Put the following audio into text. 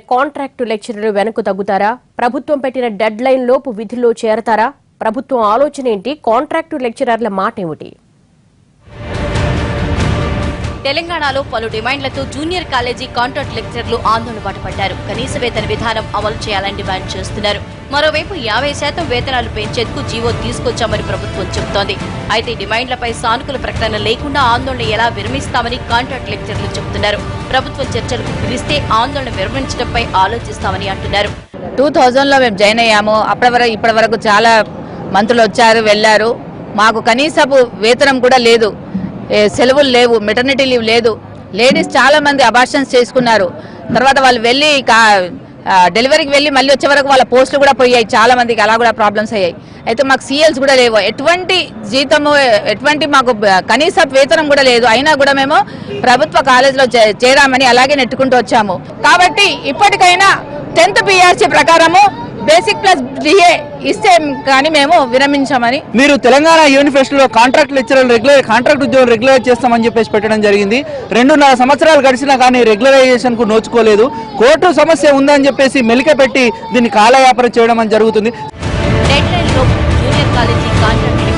contract లెక్చరర్లు వెనక్కు తగ్గుతారా ప్రభుత్వం పెట్టిన డెడ్ లైన్ లోపు విధుల్లో చేరతారా ప్రభుత్వం ఆలోచన ఏంటి కాంట్రాక్టు లెక్చరర్ల మాట ఏమిటి తెలంగాణలో పలు డిమాండ్లతో జూనియర్ కాలేజీ కాంట్రాక్ట్ లెక్చరర్లు ఆందోళన బాటపడ్డారు కనీస వేతన విధానం అమలు చేయాలని డిమాండ్ చేస్తున్నారు మరోవైపు యాభై శాతం వేతనాలు పెంచేందుకు జీవో తీసుకొచ్చామని ప్రభుత్వం చెబుతోంది అయితే డిమాండ్లపై సానుకూల ప్రకటన లేకుండా ఆందోళన ఎలా విరమిస్తామని కాంట్రాక్ట్ లెక్చరర్లు చెబుతున్నారు ప్రభుత్వం చర్చలకు పిలిస్తే ఆందోళన విరమించడంపై ఆలోచిస్తామని అంటున్నారు టూ థౌజండ్లో మేము జాయిన్ అయ్యాము అప్పటి వరకు ఇప్పటి వరకు చాలా మంత్రులు వచ్చారు వెళ్ళారు మాకు కనీసపు వేతనం కూడా లేదు ఏ, సెలవులు లేవు మెటర్నిటీ లీవ్ లేదు లేడీస్ చాలా మంది అబార్షన్స్ చేసుకున్నారు తర్వాత వాళ్ళు వెళ్ళి కా- ఆ, డెలివరీకి వెళ్ళి మళ్ళీ వచ్చే వరకు వాళ్ళ పోస్టులు కూడా పోయాయి చాలా మందికి అలా కూడా ప్రాబ్లమ్స్ అయ్యాయి అయితే మాకు సీఎల్స్ కూడా లేవు ఎటువంటి జీతము ఎటువంటి మాకు బ- కనీస వేతనం కూడా లేదు అయినా కూడా మేము ప్రభుత్వ కాలేజీలో చే- చేరామని అలాగే నెట్టుకుంటూ వచ్చాము కాబట్టి ఇప్పటికైనా టెన్త్ పిఆర్సీ ప్రకారము బేసిక్ ప్లస్ డిఏ ఇస్తే కానీ మేము విరమించామని మీరు తెలంగాణ యూనివర్సిటీలో కాంట్రాక్ట్ లెక్చరర్ రెగ్యులర్ కాంట్రాక్ట్ ఉద్యోగం రెగ్యులర్ చేస్తామని చెప్పేసి పెట్టడం జరిగింది రెండున్నర సంవత్సరాలు గడిచినా కానీ రెగ్యులరైజేషన్ కు నోచుకోలేదు కోర్టు సమస్య ఉందని చెప్పేసి మెలిక పెట్టి దీన్ని కాలయాపన చేయడం అని జరుగుతుంది డెడ్ లైన్ లో జూనియర్ కాలేజీ కాంట్రాక్ట్